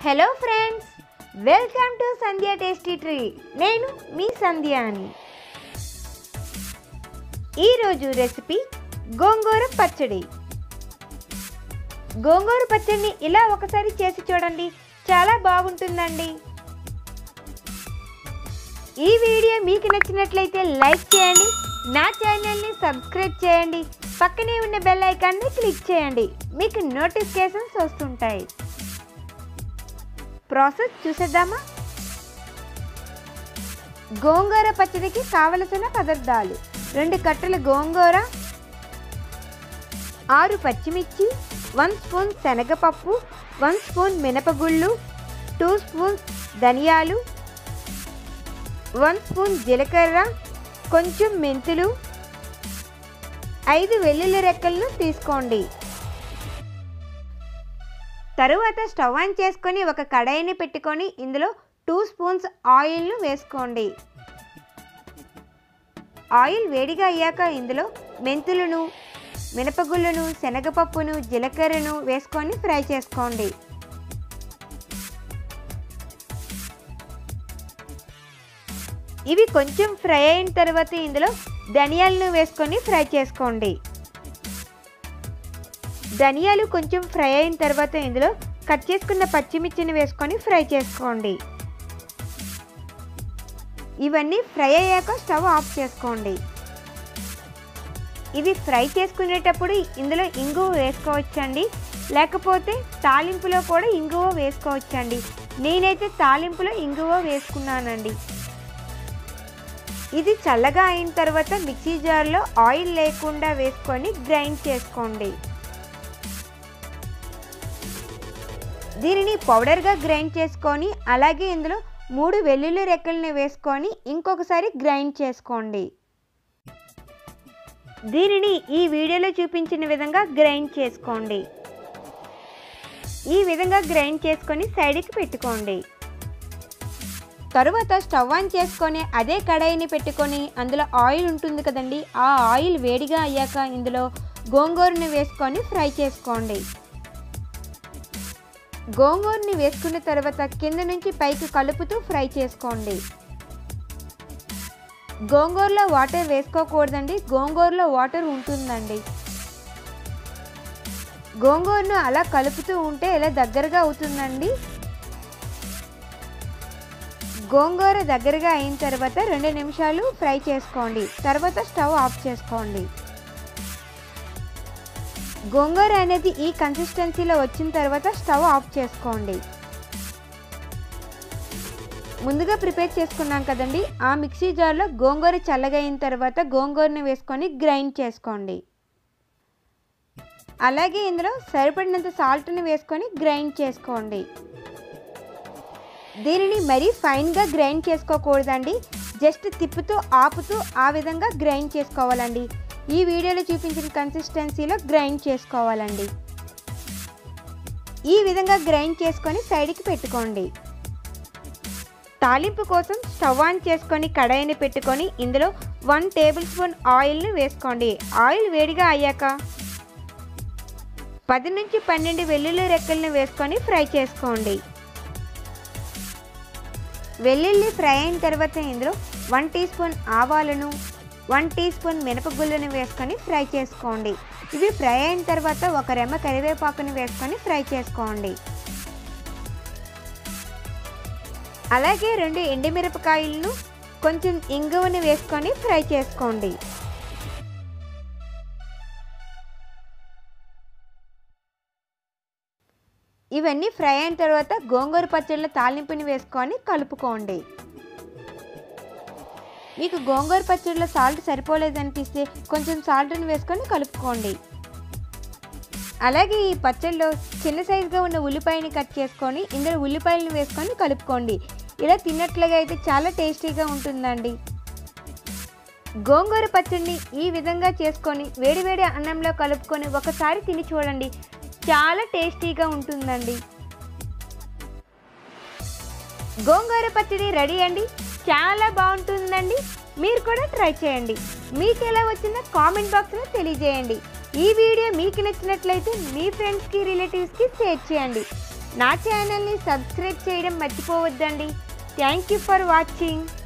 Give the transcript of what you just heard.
hello friends welcome to Sandhya tasty tree నేను మీ సంధ్య అని ఈరోజు రెసిపీ గోంగూర పచ్చడి గోంగూర పచ్చడిని ఇలా ఒకసారి చేసి చూడండి చాలా బాగుంటుందండి ఈ వీడియో మీకు నచ్చినట్లయితే లైక్ చేయండి నా ఛానల్ని సబ్స్క్రైబ్ చేయండి పక్కనే ఉన్న బెల్ ఐకాన్ని క్లిక్ చేయండి మీకు నోటిఫికేషన్స్ వస్తుంటాయి ప్రాసెస్ చూసేద్దామా గోంగూర పచ్చడికి కావలసిన పదార్థాలు రెండు కట్టల గోంగూర ఆరు పచ్చిమిర్చి వన్ స్పూన్ శనగపప్పు వన్ స్పూన్ మినపగుళ్ళు టూ స్పూన్స్ ధనియాలు వన్ స్పూన్ జీలకర్ర కొంచెం మెంతులు ఐదు వెల్లుల్లి రెక్కలను తీసుకోండి తరువాత స్టవ్ ఆన్ చేసుకొని ఒక కడాయిని పెట్టుకొని ఇందులో టూ స్పూన్స్ ఆయిల్ను వేసుకోండి ఆయిల్ వేడిగా అయ్యాక ఇందులో మెంతులను మినపగుళ్ళను శనగపప్పును జీలకర్రను వేసుకొని ఫ్రై చేసుకోండి ఇవి కొంచెం ఫ్రై అయిన తర్వాత ఇందులో ధనియాలను వేసుకొని ఫ్రై చేసుకోండి ధనియాలు కొంచెం ఫ్రై అయిన తర్వాత ఇందులో కట్ చేసుకున్న పచ్చిమిర్చిని వేసుకొని ఫ్రై చేసుకోండి ఇవన్నీ ఫ్రై అయ్యాక స్టవ్ ఆఫ్ చేసుకోండి ఇవి ఫ్రై చేసుకునేటప్పుడు ఇందులో ఇంగువ వేసుకోవచ్చండి లేకపోతే తాలింపులో కూడా ఇంగువ వేసుకోవచ్చండి నేనైతే తాలింపులో ఇంగువ వేసుకున్నానండి ఇది చల్లగా అయిన తర్వాత మిక్సీ జార్లో ఆయిల్ లేకుండా వేసుకొని గ్రైండ్ చేసుకోండి దీనిని పౌడర్గా గ్రైండ్ చేసుకొని అలాగే ఇందులో మూడు వెల్లుల్లి రెక్కలను వేసుకొని ఇంకొకసారి గ్రైండ్ చేసుకోండి దీనిని ఈ వీడియోలో చూపించిన విధంగా గ్రైండ్ చేసుకోండి ఈ విధంగా గ్రైండ్ చేసుకొని సైడ్కి పెట్టుకోండి తరువాత స్టవ్ ఆన్ చేసుకొని అదే కడాయిని పెట్టుకొని అందులో ఆయిల్ ఉంటుంది కదండి ఆ ఆయిల్ వేడిగా అయ్యాక ఇందులో గోంగూరని వేసుకొని ఫ్రై చేసుకోండి గోంగూరని వేసుకున్న తర్వాత కింద నుంచి పైకి కలుపుతూ ఫ్రై చేసుకోండి గోంగూరలో వాటర్ వేసుకోకూడదండి గోంగూరలో వాటర్ ఉంటుందండి గోంగూరను అలా కలుపుతూ ఉంటే ఇలా దగ్గరగా అవుతుందండి గోంగూర దగ్గరగా అయిన తర్వాత రెండు నిమిషాలు ఫ్రై చేసుకోండి తర్వాత స్టవ్ ఆఫ్ చేసుకోండి గోంగూర అనేది ఈ కన్సిస్టెన్సీలో వచ్చిన తర్వాత స్టవ్ ఆఫ్ చేసుకోండి ముందుగా ప్రిపేర్ చేసుకున్నాం కదండి ఆ మిక్సీ జార్లో గోంగూర చల్లగా అయిన తర్వాత గోంగూరని వేసుకొని గ్రైండ్ చేసుకోండి అలాగే ఇందులో సరిపడినంత సాల్ట్ని వేసుకొని గ్రైండ్ చేసుకోండి దీనిని మరీ ఫైన్గా గ్రైండ్ చేసుకోకూడదండి జస్ట్ తిప్పుతూ ఆపుతూ ఆ విధంగా గ్రైండ్ చేసుకోవాలండి ఈ వీడియోలో చూపించిన కన్సిస్టెన్సీలో గ్రైండ్ చేసుకోవాలండి ఈ విధంగా గ్రైండ్ చేసుకొని సైడ్కి పెట్టుకోండి తాలింపు కోసం స్టవ్ ఆన్ చేసుకొని కడాయిని పెట్టుకొని ఇందులో వన్ టేబుల్ స్పూన్ ఆయిల్ని వేసుకోండి ఆయిల్ వేడిగా అయ్యాక పది నుంచి పన్నెండు వెల్లుల్లి రెక్కలను వేసుకొని ఫ్రై చేసుకోండి వెల్లుల్లి ఫ్రై అయిన తర్వాత ఇందులో వన్ టీ స్పూన్ ఆవాలను వన్ టీ స్పూన్ మినపగుళ్ళను వేసుకొని ఫ్రై చేసుకోండి ఇవి ఫ్రై అయిన తర్వాత ఒక రెమ్మ కరివేపాకుని వేసుకొని ఫ్రై చేసుకోండి అలాగే రెండు ఎండుమిరపకాయలను కొంచెం ఇంగువని వేసుకొని ఫ్రై చేసుకోండి ఇవన్నీ ఫ్రై అయిన తర్వాత గోంగూర పచ్చళ్ళ తాలింపుని వేసుకొని కలుపుకోండి మీకు గోంగూర పచ్చడిలో సాల్ట్ సరిపోలేదనిపిస్తే కొంచెం సాల్ట్ని వేసుకొని కలుపుకోండి అలాగే ఈ పచ్చడిలో చిన్న సైజుగా ఉన్న ఉల్లిపాయని కట్ చేసుకొని ఇందులో ఉల్లిపాయలను వేసుకొని కలుపుకోండి ఇలా తిన్నట్లుగా అయితే చాలా టేస్టీగా ఉంటుందండి గోంగూర పచ్చడిని ఈ విధంగా చేసుకొని వేడివేడి అన్నంలో కలుపుకొని ఒకసారి తిని చూడండి చాలా టేస్టీగా ఉంటుందండి గోంగూర పచ్చడి రెడీ అండి చాలా బాగుంటుందండి మీరు కూడా ట్రై చేయండి మీకు ఎలా వచ్చిందో కామెంట్ బాక్స్లో తెలియజేయండి ఈ వీడియో మీకు నచ్చినట్లయితే మీ ఫ్రెండ్స్కి రిలేటివ్స్కి షేర్ చేయండి నా ఛానల్ని సబ్స్క్రైబ్ చేయడం మర్చిపోవద్దండి థ్యాంక్ యూ ఫర్ వాచింగ్